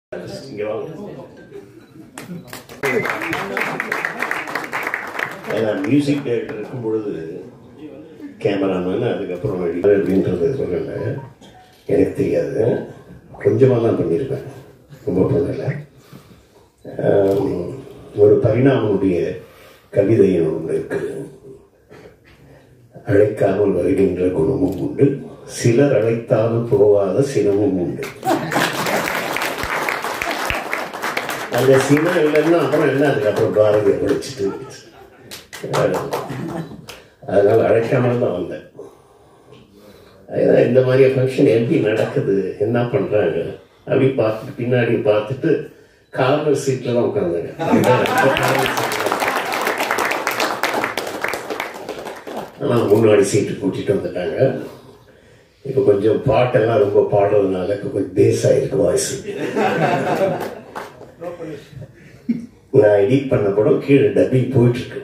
இங்க வாங்க நான் மியூசிக் டைரக்டர் இருக்கும் பொழுது கேமராமேன் அதுக்கப்புறம் எடிட்டர் அப்படின்றது சொல்லல எனக்கு தெரியாது கொஞ்சமாக தான் பண்ணியிருப்பேன் ரொம்ப பண்ணலை ஆம், ஒரு பரிணாமனுடைய கவிதை ஒன்று இருக்குது அழைக்காமல் வருகின்ற குணமும் உண்டு சிலர் அழைத்தாலும் போகாத சினமும் உண்டு அந்த சினம் இல்லைன்னா அப்புறம் என்ன அதுக்கப்புறம் பாரதியை படிச்சுட்டு அதனால அழைக்காமல் தான் வந்தேன் அதுதான் இந்த மாதிரி ஃபங்க்ஷன் எப்படி நடக்குது என்ன பண்றாங்க அப்படி பார்த்துட்டு பின்னாடி பார்த்துட்டு கார்னர் சீட்ல தான் உட்காந்தாங்க ஆனால் முன்னாடி சீட்டு கூட்டிட்டு வந்துட்டாங்க இப்போ கொஞ்சம் பாட்டெல்லாம் ரொம்ப பாடுறதுனால இப்போ கொஞ்சம் பேஸ் ஆயிருக்கு வாய்ஸ் நான் எடிட் பண்ண படம் கீழே டப்பிங் போயிட்டு இருக்கு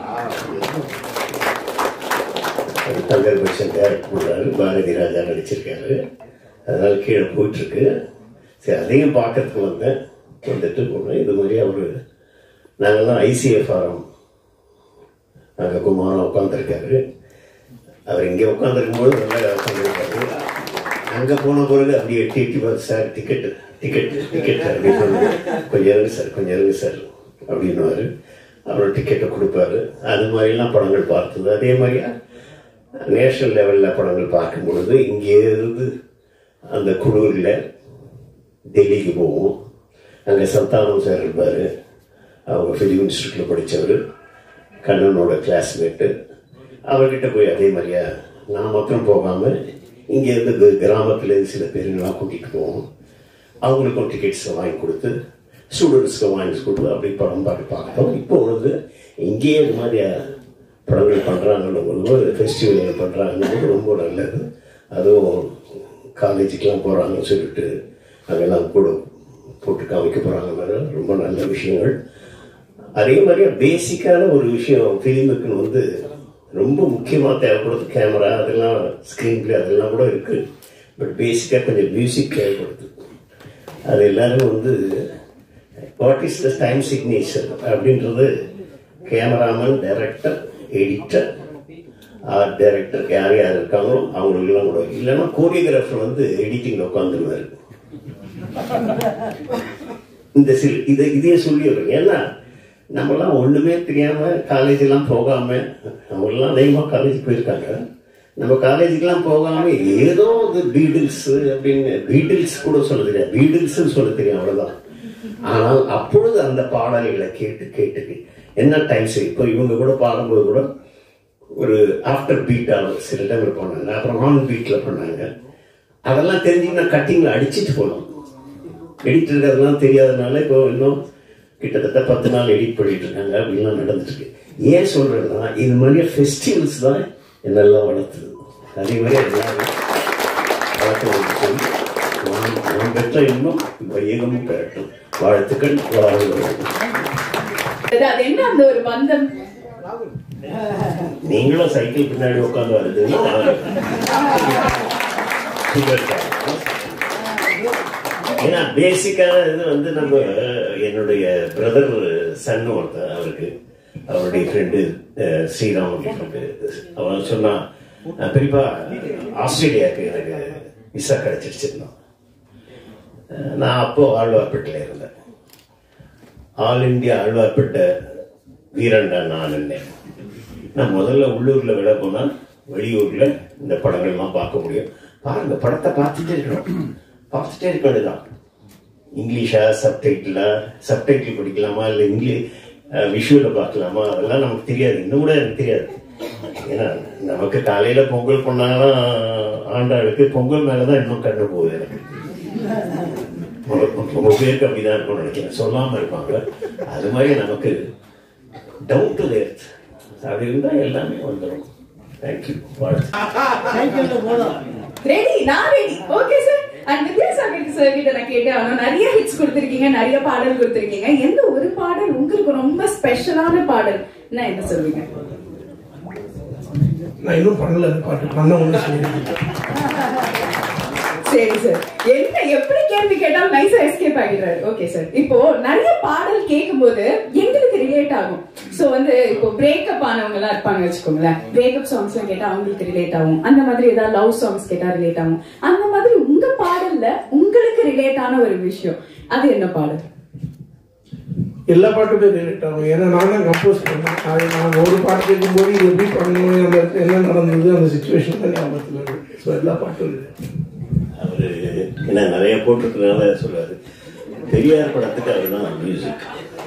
தங்கர் பட்சன் டேரக்ட் பண்றாரு பாரதி ராஜா நடிச்சிருக்காரு அதனால கீழே போயிட்டு இருக்கு சரி அதையும் பார்க்கறதுக்கு வந்தேன் வந்துட்டு போனேன் இது மாதிரி அவரு நாங்கெல்லாம் ஐசிஎஃப் ஆரம் அங்கே குமாரம் உட்காந்துருக்காரு அவர் இங்கே உட்காந்துருக்கும்போது நல்லா உட்காந்துருக்காரு அங்கே போன பிறகு அப்படியே எட்டி எட்டி பார்த்து சார் டிக்கெட்டு டிக்கெட் டிக்கெட் அப்படின்னு சொன்னாரு. கொஞ்சம் இருங்க சார் கொஞ்சம் இருங்க சார் அப்படின்னுவாரு அப்புறம் டிக்கெட்டை கொடுப்பாரு அது மாதிரிலாம் படங்கள் பார்த்தது அதே மாதிரியா நேஷனல் லெவலில் படங்கள் பார்க்கும் பொழுது இங்கே இருந்து அந்த குழுவில் டெல்லிக்கு போவோம் அங்கே சந்தானம் சார் இருப்பார் அவங்க ஃபிலிம் இன்ஸ்டியூட்டில் படித்தவர் கண்ணனோட கிளாஸ்மேட்டு அவர்கிட்ட போய் அதே மாதிரியா நான் மட்டும் போகாமல் இங்கேருந்து கிராமத்துல சில பேருங்களாம் கூட்டிகிட்டு போவோம் அவங்களுக்கும் டிக்கெட்ஸ் வாங்கி கொடுத்து ஸ்டூடெண்ட்ஸ்க்கு வாங்கி கொடுத்து அப்படி படம் பார்த்து பார்த்தோம் இப்போ வந்து இங்கேயே இது மாதிரி படங்கள் பண்ணுறாங்கன்னு ஒரு ஃபெஸ்டிவல் பண்ணுறாங்கன்னு ரொம்ப நல்லது அதுவும் காலேஜுக்கெலாம் போகிறாங்கன்னு சொல்லிட்டு அங்கெல்லாம் கூட போட்டு காமிக்க போகிறாங்க ரொம்ப நல்ல விஷயங்கள் அதே மாதிரியே பேசிக்கான ஒரு விஷயம் ஃபிலிமுக்குன்னு வந்து ரொம்ப முக்கியமாக தேவைப்படுது கேமரா அதெல்லாம் ஸ்க்ரீன் பிளே அதெல்லாம் கூட இருக்கு பட் பேசிக்காக கொஞ்சம் மியூசிக் தேவைப்படுது அது எல்லாரும் வந்து what is the time signature அப்படின்றது cameraman director editor art director யார் யார் இருக்காங்களோ அவங்களுக்கெல்லாம் கூட இல்லைன்னா கோரியோகிராஃபர் வந்து எடிட்டிங்கில் உட்காந்துருவாரு இந்த சில இதை இதையே சொல்லிடுறேன் ஏன்னா நம்மலாம் ஒண்ணுமே தெரியாம காலேஜ் எல்லாம் போகாம அவங்கெல்லாம் அதிகமா காலேஜ் போயிருக்காங்க நம்ம காலேஜுக்கெல்லாம் போகாம ஏதோ ஒரு பீடில்ஸ் அப்படின்னு பீடில்ஸ் கூட சொல்ல தெரியாது பீடில்ஸ் சொல்ல தெரியும் அவ்வளவுதான் ஆனால் அப்பொழுது அந்த பாடல்களை கேட்டு கேட்டு என்ன டைம்ஸ் இப்போ இவங்க கூட பாடும்போது கூட ஒரு ஆஃப்டர் பீட்டாக சில டைம் பண்ணாங்க அப்புறம் ஆன் பீட்ல பண்ணாங்க அதெல்லாம் தெரிஞ்சுக்கினா கட்டிங்ல அடிச்சிட்டு போகலாம் எடிட்டருக்கு அதெல்லாம் தெரியாதனால இப்போ இன்னும் கிட்டத்தட்ட பத்து நாள் எடிட் பண்ணிட்டு இருக்காங்க அப்படின்லாம் நடந்துட்டு இருக்கு ஏன் சொல்றதுன்னா இது மாதிரி ஃபெஸ்டிவல்ஸ் தான் என்னெல்லாம் வளர்த்துது அதே மாதிரி எல்லாரும் வளர்த்து சொல்லி நான் நான் பெற்ற இன்னும் வையகமும் பெறட்டும் வாழ்த்துக்கள் வாழ்வுகள் அது அது என்ன அந்த ஒரு பந்தம் நீங்களும் சைக்கிள் பின்னாடி உட்காந்து வருதுன்னா சுகர் ஏன்னா பேசிக்கான இது வந்து நம்ம என்னுடைய பிரதர் சன் ஒருத்தன் அவருக்கு அவருடைய ஃப்ரெண்டு ஸ்ரீராம் ஃப்ரெண்டு அவன் சொன்னான் "அஹ், பெரியப்பா ஆஸ்திரேலியாவுக்கு எனக்கு விசா கிடைச்சிருச்சுன்னா அஹ், நான் அப்போ ஆழ்வார்பேட்டில் இருந்தேன் ஆல் இந்தியா ஆழ்வார்பேட்டை வீரண்டா நான் இருந்தேன் நான் முதல்ல உள்ளூர்ல விட போனா வெளியூர்ல இந்த படங்கள்லாம் பார்க்க முடியும் பாருங்க படத்தை பார்த்துட்டே இருக்கணும் பார்த்துட்டே இருக்க வேண்டியதுதான் இங்கிலீஷா சப்டைட்டிலா சப்டைட்டில் படிக்கலாமா இல்லை இங்கிலீஷ் விஷுவல பார்க்கலாமா அதெல்லாம் நமக்கு தெரியாது இன்னும் கூட எனக்கு தெரியாது ஏன்னா நமக்கு காலையில பொங்கல் பண்ணாங்கன்னா ஆண்டாளுக்கு பொங்கல் மேலதான் இன்னும் கண்ணு போகுது எனக்கு ரொம்ப பேருக்கு அப்படிதான் இருக்கும்னு நினைக்கிறேன் சொல்லாம இருப்பாங்க அது மாதிரி நமக்கு டவுன் டு எர்த் அப்படி இருந்தா எல்லாமே வந்துடும் தேங்க்யூ வாழ்த்து ரெடி நான் ready okay sir and Vidyasagar sir கிட்ட நான் கேட்டேன் ஆனா நிறைய ஹிட்ஸ் கொடுத்திருக்கீங்க நிறைய பாடல் கொடுத்திருக்கீங்க எந்த ஒரு பாடல் உங்களுக்கு ரொம்ப ஸ்பெஷலான பாடல் என்ன என்ன சொல்வீங்க நான் இன்னும் பண்ணல அந்த பாட்டு பண்ண ஒண்ணு சொல்லியிருக்கேன் சரி சார் என்ன எப்படி கேள்வி கேட்டாலும் நைஸா எஸ்கேப் ஆகிடுறாரு ஓகே சார் இப்போ நிறைய பாடல் கேட்கும்போது எங்களுக்கு ரிலேட் ஆகும் சோ வந்து இப்போ பிரேக்கப் ஆனவங்க எல்லாம் இருப்பாங்க வச்சுக்கோங்களேன் பிரேக்கப் சாங்ஸ் எல்லாம் கேட்டா அவங்களுக்கு ரிலேட் ஆகும் அந்த மாதிரி ஏதாவது லவ் சாங்ஸ் கேட்டா ரிலேட் ஆகும் அந்த மாதிரி உங்க பாடல்ல உங்களுக்கு ரிலேட் ஆன ஒரு விஷயம் அது என்ன பாடல் எல்லா பாட்டுமே ரிலேட் ஆகும் ஏன்னா நான் தான் கம்போஸ் பண்ணேன் அது நான் ஒரு பாட்டு கேட்கும்போது இது எப்படி பண்ணணும் அந்த இடத்துல என்ன நடந்தது அந்த சுச்சுவேஷன் தான் ஞாபகத்தில் இருக்கு ஸோ எல்லா பாட்டும் இருக்கு அவரு என்ன நிறைய போட்டிருக்கிறதுனால சொல்றாரு பெரியார் படத்துக்கு அதுதான் மியூசிக்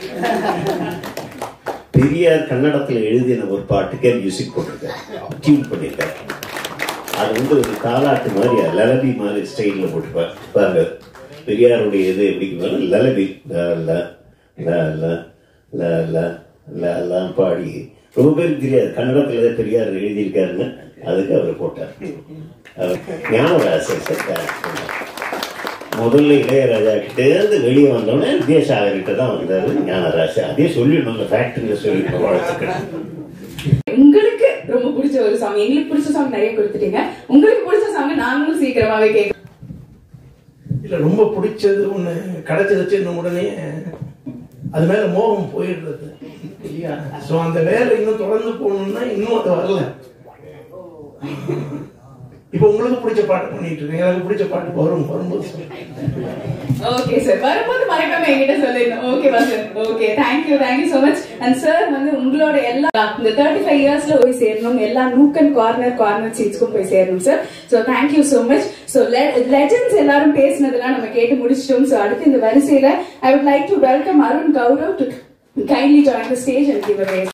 பெரியார் கன்னடத்துல எழுதின ஒரு பாட்டுக்கே மியூசிக் போட்டிருக்காரு டியூன் பண்ணியிருக்காரு அது வந்து ஒரு தாலாட்டு மாதிரி லலபி மாதிரி ஸ்டைல்ல போட்டுப்பார் பாருங்க பெரியாருடைய இது எப்படி லலபி ல ல ல ல ல ல ல ல பாடி ரொம்ப பேருக்கு தெரியாது கன்னடத்துல தான் பெரியார் எழுதியிருக்காருன்னு அதுக்கு அவர் போட்டார் அவர் ஞானராசர் சார் direct பண்ணார். முதல்ல இளையராஜா கிட்ட இருந்து வெளியே வந்தோடனே வித்யாசாகர் கிட்ட தான் வந்தாரு ஞானராஜா அதே சொல்லிடணும் ஃபேக்டரியில சொல்லிடணும் வாழ்த்துக்கள் உங்களுக்கு ரொம்ப பிடிச்ச ஒரு சாங் எங்களுக்கு பிடிச்ச சாங் நிறைய கொடுத்துட்டீங்க உங்களுக்கு பிடிச்ச சாங் நாங்களும் சீக்கிரமாவே கேட்க இல்ல ரொம்ப பிடிச்சது ஒண்ணு கிடைச்சிருச்சு இன்னும் உடனே அது மேல மோகம் போயிடுறது இல்லையா சோ அந்த வேலை இன்னும் தொடர்ந்து போகணும்னா இன்னும் அது வரல இப்போ உங்களுக்கு பிடிச்ச பாட்டு பண்ணிட்டு இருக்கேன் எனக்கு பிடிச்ச பாட்டு வரும் வரும்போது சொல்றேன். ஓகே சார் வரும்போது மறக்காம என்கிட்ட சொல்லிடணும் ஓகேவா sir okay thank you thank you so much and sir வந்து உங்களோட எல்லா இந்த தேர்ட்டி ஃபைவ் இயர்ஸ்ல போய் சேரணும் எல்லா நூக் அண்ட் கார்னர் கார்னர் சீட்ஸ்க்கும் போய் சேரணும் sir so thank you so much so legends எல்லாரும் பேசினதெல்லாம் நம்ம கேட்டு முடிச்சிட்டோம் ஸோ அடுத்து இந்த வரிசையில I would like to welcome Arun Gaurav to kindly join the stage and give away